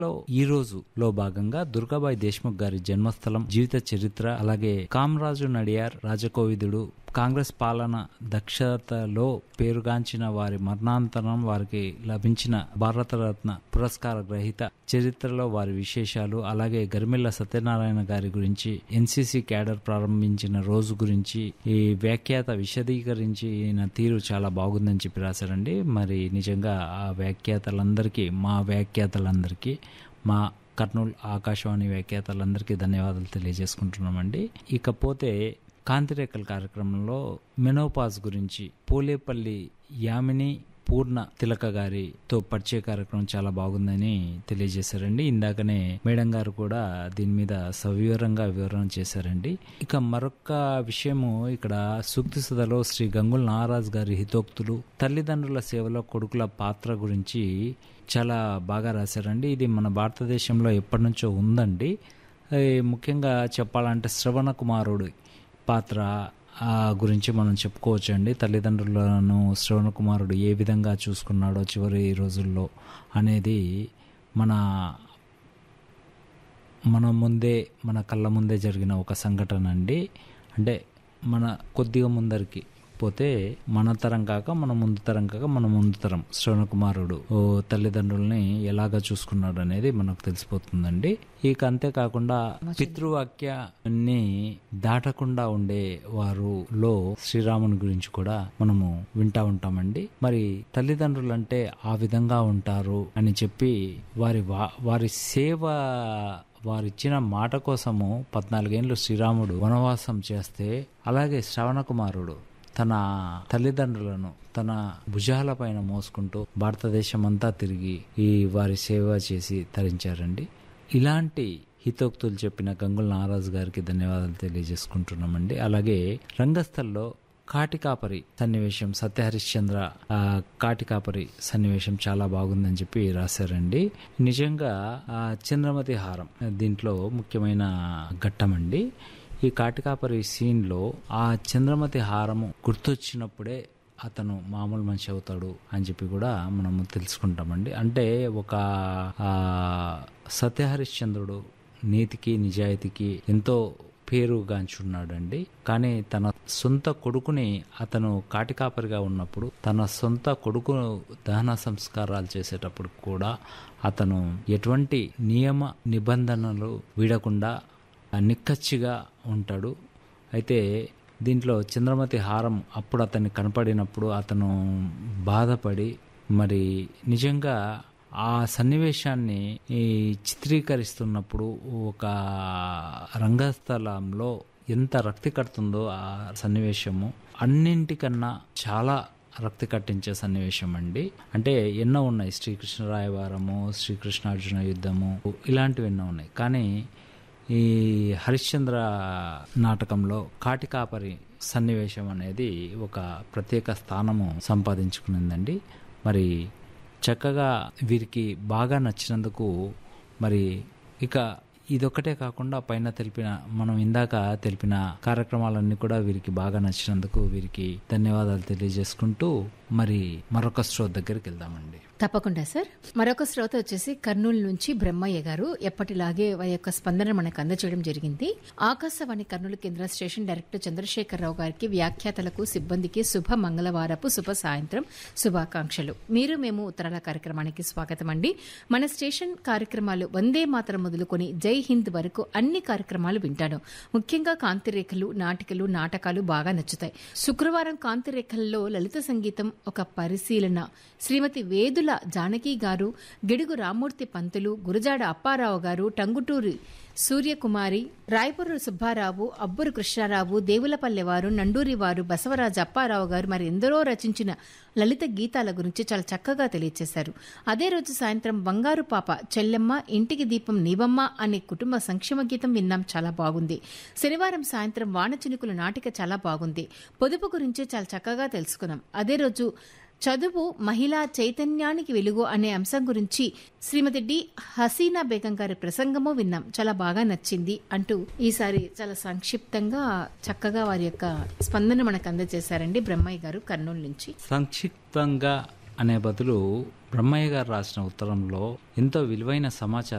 లో ఈ రోజు లో భాగంగా దుర్గాబాయి దేశ్ముఖ్ గారి జన్మస్థలం జీవిత చరిత్ర అలాగే కామరాజు నడియార్ రాజకోవిదుడు కాంగ్రెస్ పాలన దక్షతలో పేరుగాంచిన వారి మరణాంతరం వారికి లభించిన భారతరత్న పురస్కార గ్రహీత చరిత్రలో వారి విశేషాలు అలాగే గరిమెల్ల సత్యనారాయణ గారి గురించి ఎన్సీసీ క్యాడర్ ప్రారంభించిన రోజు గురించి ఈ వ్యాఖ్యాత విశదీకరించి ఈయన తీరు చాలా బాగుందని చెప్పి రాశారండి మరి నిజంగా ఆ వ్యాఖ్యాతలందరికీ మా వ్యాఖ్యాతలందరికీ మా కర్నూలు ఆకాశవాణి వ్యాఖ్యాతలందరికీ ధన్యవాదాలు తెలియజేసుకుంటున్నామండి ఇకపోతే కాంతిరేఖల కార్యక్రమంలో మెనోపాజ్ గురించి పోలేపల్లి యామిని పూర్ణ తిలక గారితో పరిచయ కార్యక్రమం చాలా బాగుందని తెలియజేశారండి ఇందాకనే మేడం గారు కూడా దీని మీద సవివరంగా వివరణ చేశారండి ఇక మరొక విషయము ఇక్కడ సూక్తి సుధలో శ్రీ గంగుల నాగరాజ్ గారి హితోక్తులు తల్లిదండ్రుల సేవలో కొడుకుల పాత్ర గురించి చాలా బాగా రాశారండి ఇది మన భారతదేశంలో ఎప్పటి నుంచో ఉందండి అది ముఖ్యంగా చెప్పాలంటే శ్రవణ కుమారుడు పాత్ర ఆ గురించి మనం చెప్పుకోవచ్చండి తల్లిదండ్రులను శ్రవణ కుమారుడు ఏ విధంగా చూసుకున్నాడో చివరి రోజుల్లో అనేది మన మన ముందే మన కళ్ళ ముందే జరిగిన ఒక సంఘటన అండి అంటే మన కొద్దిగా ముందరికి పోతే మన తరం కాక మన ముందు తరం కాక మన ముందు తరం శ్రవణ కుమారుడు ఓ తల్లిదండ్రుల్ని ఎలాగా చూసుకున్నాడు అనేది మనకు తెలిసిపోతుందండి ఇక అంతేకాకుండా పితృవాక్యాన్ని దాటకుండా ఉండే వారు లో శ్రీరాముని గురించి కూడా మనము వింటా ఉంటామండి మరి తల్లిదండ్రులు అంటే ఆ విధంగా ఉంటారు అని చెప్పి వారి వా- వారి సేవ వారిచ్చిన మాట కోసము పద్నాలుగేండ్లు శ్రీరాముడు వనవాసం చేస్తే అలాగే శ్రవణ కుమారుడు తన తల్లిదండ్రులను తన భుజాల పైన మోసుకుంటూ భారతదేశం అంతా తిరిగి ఈ వారి సేవ చేసి తరించారండి ఇలాంటి హితోక్తులు చెప్పిన గంగుల నాగరాజు గారికి ధన్యవాదాలు తెలియజేసుకుంటున్నామండి అలాగే రంగస్థల్లో కాటికాపరి సన్నివేశం సత్యహరిశ్చంద్ర ఆ, కాటికాపరి సన్నివేశం చాలా బాగుందని చెప్పి రాశారండి నిజంగా ఆ చంద్రమతి హారం దీంట్లో ముఖ్యమైన ఘట్టం అండి ఈ కాటికాపరి సీన్లో ఆ చంద్రమతి హారము గుర్తొచ్చినప్పుడే అతను మామూలు మనిషి అవుతాడు అని చెప్పి కూడా మనము తెలుసుకుంటామండి అంటే ఒక ఆ, సత్యహరిశ్చంద్రుడు నీతికి నిజాయితీకి ఎంతో పేరుగాంచున్నాడండి కానీ తన సొంత కొడుకుని అతను కాటికాపరిగా ఉన్నప్పుడు తన సొంత కొడుకు దహన సంస్కారాలు చేసేటప్పుడు కూడా అతను ఎటువంటి నియమ నిబంధనలు వీడకుండా నిక్కచ్చిగా ఉంటాడు అయితే దీంట్లో చంద్రమతి హారం అప్పుడు అతన్ని కనపడినప్పుడు అతను బాధపడి మరి నిజంగా ఆ సన్నివేశాన్ని ఈ చిత్రీకరిస్తున్నప్పుడు ఒక రంగస్థలంలో ఎంత రక్తి కడుతుందో ఆ సన్నివేశము అన్నింటికన్నా చాలా రక్తి కట్టించే సన్నివేశం అండి అంటే ఎన్నో ఉన్నాయి శ్రీకృష్ణరాయవారము శ్రీకృష్ణార్జున యుద్ధము ఇలాంటివి ఎన్నో ఉన్నాయి కానీ ఈ హరిశ్చంద్ర నాటకంలో కాటికాపరి సన్నివేశం అనేది ఒక ప్రత్యేక స్థానము సంపాదించుకునిందండి మరి చక్కగా వీరికి బాగా నచ్చినందుకు మరి ఇక ఇదొక్కటే కాకుండా పైన తెలిపిన మనం ఇందాక తెలిపిన కార్యక్రమాలన్నీ కూడా వీరికి బాగా నచ్చినందుకు వీరికి ధన్యవాదాలు తెలియజేసుకుంటూ మరి మరొక స్ట్రోత్ దగ్గరికి వెళ్దామండి తప్పకుండా సార్ మరొక శ్రోత వచ్చేసి కర్నూలు నుంచి బ్రహ్మయ్య గారు ఎప్పటిలాగే వారి యొక్క స్పందన మనకు అందజేయడం జరిగింది ఆకాశవాణి కర్నూలు కేంద్ర స్టేషన్ డైరెక్టర్ చంద్రశేఖరరావు గారికి వ్యాఖ్యాతలకు సిబ్బందికి శుభ మంగళవారపు శుభ సాయంత్రం శుభాకాంక్షలు మీరు మేము ఉత్తరాల కార్యక్రమానికి స్వాగతం అండి మన స్టేషన్ కార్యక్రమాలు వందే మాతరం మొదలుకొని జై హింద్ వరకు అన్ని కార్యక్రమాలు వింటాను ముఖ్యంగా కాంతిరేఖలు నాటికలు నాటకాలు బాగా నచ్చుతాయి శుక్రవారం కాంతిరేఖల్లో లలిత సంగీతం ఒక పరిశీలన శ్రీమతి వేదుల జానకి గారు గిడుగు రామ్మూర్తి పంతులు గురజాడ అప్పారావు గారు టంగుటూరి సూర్యకుమారి రాయపురు సుబ్బారావు అబ్బురు కృష్ణారావు దేవులపల్లె వారు నండూరి వారు బసవరాజు అప్పారావు గారు మరి ఎందరో రచించిన లలిత గీతాల గురించి చాలా చక్కగా తెలియజేశారు అదే రోజు సాయంత్రం బంగారు పాప చెల్లెమ్మ ఇంటికి దీపం నీవమ్మ అనే కుటుంబ సంక్షేమ గీతం విన్నాం చాలా బాగుంది శనివారం సాయంత్రం వానచినుకుల నాటిక చాలా బాగుంది పొదుపు గురించి చాలా చక్కగా తెలుసుకున్నాం అదే రోజు చదువు మహిళా చైతన్యానికి వెలుగు అనే అంశం గురించి శ్రీమతి డి హసీనా బేగం గారి ప్రసంగము విన్నాం చాలా బాగా నచ్చింది అంటూ ఈసారి చాలా సంక్షిప్తంగా చక్కగా వారి యొక్క స్పందన మనకు అందజేశారండి బ్రహ్మయ్య గారు కర్నూలు నుంచి సంక్షిప్తంగా అనే బదులు బ్రహ్మయ్య గారు రాసిన ఉత్తరంలో ఎంతో విలువైన సమాచారం